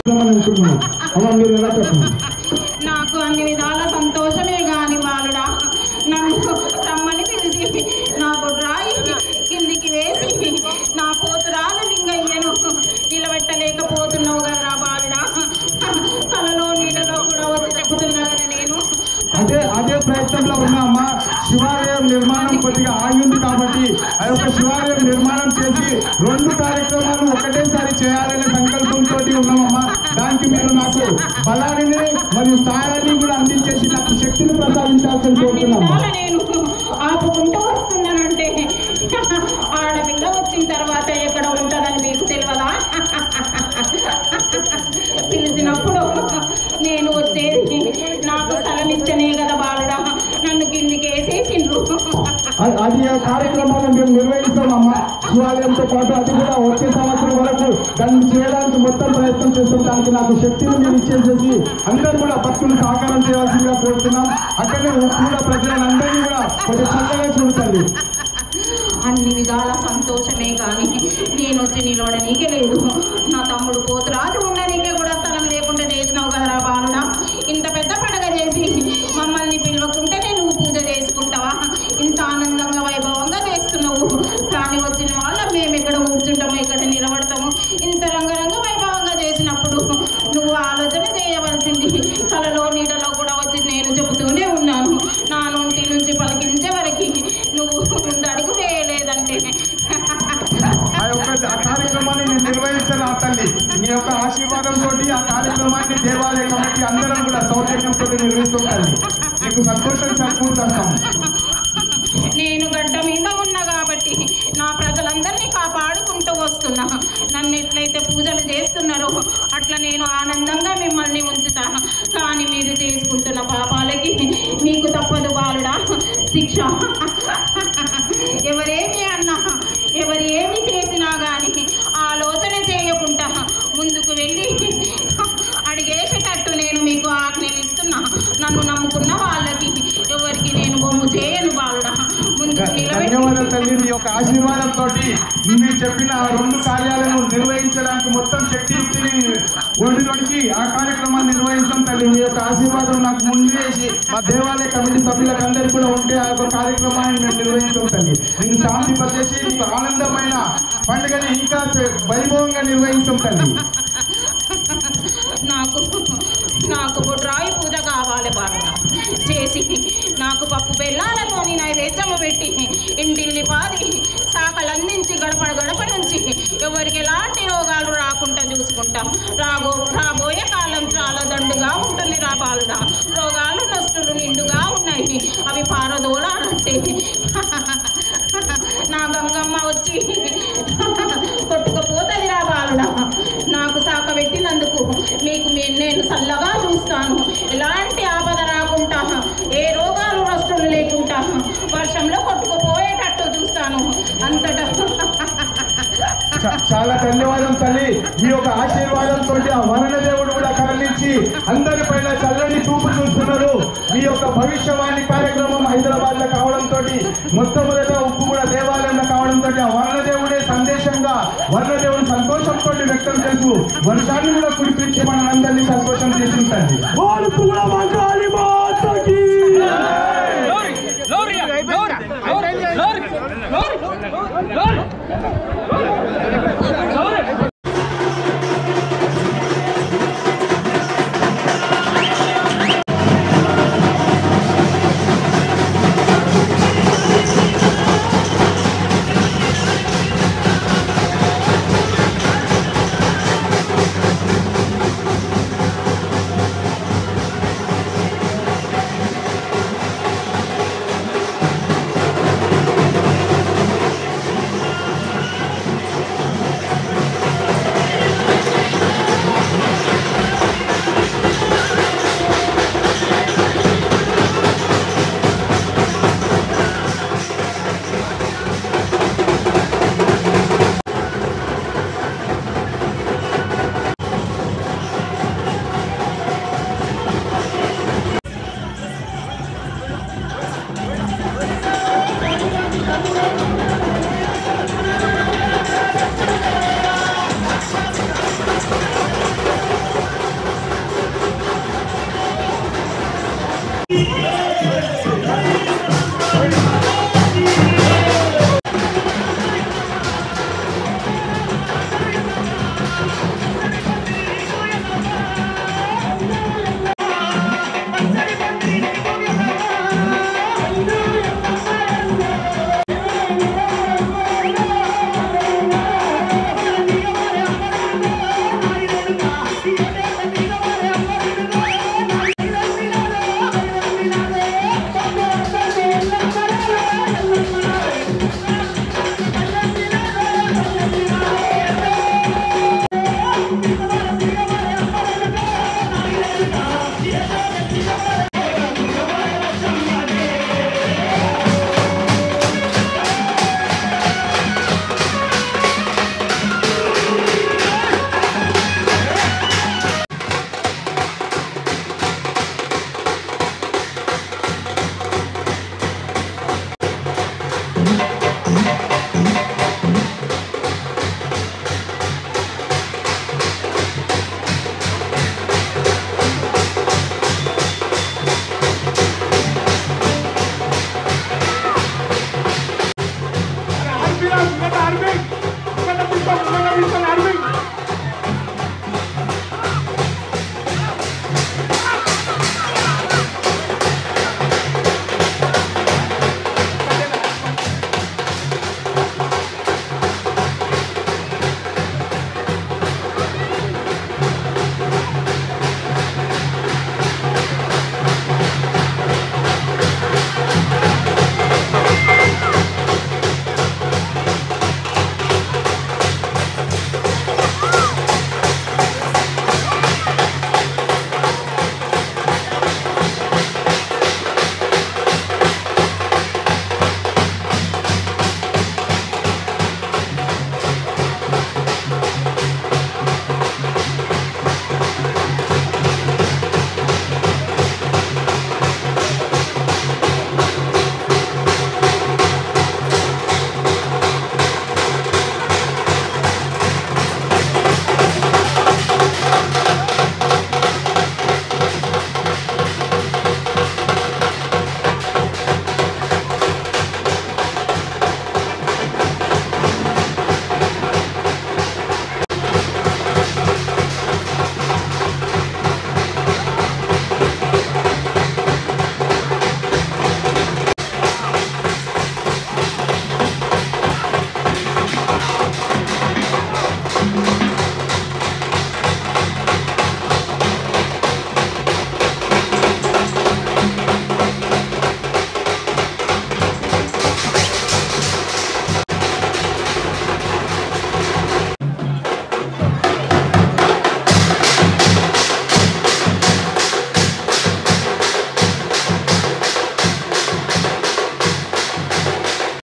అనుకుంటున్నాను అలా మీరు ఎలా చెప్పండి నాకు అన్ని విధాల సంతోషమే గాని వాళ్ళుడా నన్ను రమ్మని పిలిచి నాకు రాయి కిందికి వేసి నా పోతురాలు లింగయ్యను నిలబెట్టలేకపోతున్నావు కదరా బాలుడా కలలో నీడలో కూడా వచ్చి చెబుతున్నా కదా నేను అదే అదే ప్రయత్నంలో ఉన్నామా శివాలయం నిర్మాణం కొద్దిగా ఆగింది కాబట్టి ఆ యొక్క శివాలయం నిర్మాణం చేసి రెండు కార్యక్రమాలు ఒకటేసారి చేయాలనే సంకల్పంతో ఉన్నామమ్మా దానికి మీరు నాకు బలాన్ని మరియు సాయాన్ని కూడా అందించేసి నాకు శక్తిని ప్రసాదించాల్సి అన్ని కోరుతున్నామా విధాల నేను ఆపుకుంటూ వస్తున్నానంటే ఆడపిల్ల వచ్చిన తర్వాత ఎక్కడ ఉంటుందని మీకు తెలియదా పిలిచినప్పుడు నేను వచ్చేది నాకు స్థలం ఇస్తేనే కదా బాలుడా నన్ను కిందికి వేసేసిండ్రు అ- అది ఆ కార్యక్రమాలను మేము నిర్వహిస్తామమ్మా శివాలయంతో పాటు అది కూడా వచ్చే సంవత్సరం వరకు దాన్ని చేయడానికి మొత్తం ప్రయత్నం చేస్తాం దానికి నాకు శక్తిని మీరు ఇచ్చేసేసి అందరూ కూడా భక్తులు సహకారం చేయాల్సిందిగా కోరుతున్నాం అక్కడనే కూడా ప్రజలందరినీ కూడా కొంచెం చక్కగా చూడండి అన్ని విధాల సంతోషమే కానీ నేను వచ్చి నిలవడనీకే లేదు నా తమ్ముడు పోతురాజు ఉండనీకే కూడా స్థలం లేకుండా చేసినావు కదరా బాలుడా ఇంత పెద్ద పండగ చేసి మమ్మల్ని పిలవకుంటే నేను పూజ చేసుకుంటావా ఇంత ఆనందంగా వైభవంగా చేస్తున్నావు కానీ వచ్చిన వాళ్ళ మేము ఎక్కడ కూర్చుంటాము ఎక్కడ నిలబడతాము ఇంత రంగరంగ వైభవంగా చేసినప్పుడు నువ్వు ఆలోచన చేయవలసింది కలలో నీడలో కూడా వచ్చి నేను చెబుతూనే ఉన్నాను నా నోటి నుంచి పలికించే వరకు నువ్వు ముందు అడుగు వేయలేదంటే ఆ యొక్క ఆ కార్యక్రమాన్ని నేను నిర్వహిస్తాను ఆ తల్లి మీ యొక్క ఆశీర్వాదంతో ఆ కార్యక్రమాన్ని దేవాలయ కమిటీ అందరం కూడా సౌజన్యంతో నిర్వహిస్తుంటాను మీకు సంతోషం సమకూరుతాం నేను గడ్డ మీద ఉన్నా కాబట్టి నా ప్రజలందరినీ కాపాడుకుంటూ వస్తున్నా నన్ను ఎట్లయితే పూజలు చేస్తున్నారో అట్లా నేను ఆనందంగా మిమ్మల్ని ఉంచుతా కానీ మీరు చేసుకుంటున్న పాపాలకి మీకు తప్పదు బాలుడా శిక్ష ఎవరేమి అన్నా ఎవరు ఏమి చేసినా కానీ ఆలోచన చేయకుండా ముందుకు వెళ్ళి అడిగేసేటట్టు నేను మీకు ఆజ్ఞలు ఇస్తున్నా నన్ను నమ్ముకున్న వాళ్ళకి ఎవరికి నేను బొమ్ము చేయను బాలుడా ముందుకు నిలబెట్టి ధన్యవాదాలు తల్లి మీ యొక్క ఆశీర్వాదంతో మీరు చెప్పిన ఆ రెండు కార్యాలను నిర్వహించడానికి మొత్తం శక్తియుక్తిని ఒడిలోనికి ఆ కార్యక్రమాన్ని నిర్వహించడం తల్లి మీ యొక్క ఆశీర్వాదం నాకు ముందు చేసి మా దేవాలయ కమిటీ సభ్యులకు అందరికీ కూడా ఉంటే ఆ యొక్క కార్యక్రమాన్ని మేము నిర్వహించడం తల్లి నేను శాంతి పరిచేసి మీకు ఆనందమైన పండుగని ఇంకా వైభవంగా నిర్వహిస్తాం తల్లి నాకు నాకు బుడ్రాయి పూజ కావాలి బాలుడా చేసి నాకు పప్పు బెల్లాలతోని నైవేద్యము పెట్టి ఇంటిల్లి పాది శాఖలు అందించి గడప గడప నుంచి ఎవరికి ఎలాంటి రోగాలు రాకుండా చూసుకుంటాం రాబో రాబోయే కాలం చాలా దండుగా ఉంటుంది రా బాలుడా రోగాలు నష్టులు నిండుగా ఉన్నాయి అవి పారదోలాలంటే నా గంగమ్మ వచ్చి కొట్టుకపోతుంది రా బాలుడా నాకు సాక పెట్టినందుకు మీకు మీ- నేను చల్లగా చూస్తాను ఎలాంటి ఆపద రాకుండా ఏ రోగాలు నష్టులు లేకుండా వర్షంలో కొట్టుకుపోయేటట్టు చూస్తాను అంతటా చా- చాలా ధన్యవాదం తల్లి మీ యొక్క ఆశీర్వాదంతో ఆ వరుణ దేవుడు కూడా కరలించి అందరిపైన చల్లని చూపు చూస్తున్నారు మీ యొక్క భవిష్యవాణి కార్యక్రమం హైదరాబాద్ లో కావడంతో మొట్టమొదట ఉప్పు కూడా దేవాలయంలో కావడంతో ఆ వరుణ దేవుడే సందేశంగా వరుణ దేవుడు సంతోషంతో వ్యక్తం చేస్తూ వర్షాన్ని కూడా కురిపించి మనందరినీ సంతోషం చేసిందండి Gloria, gloria, gloria, gloria, gloria, gloria. ఆ ¡Vamos!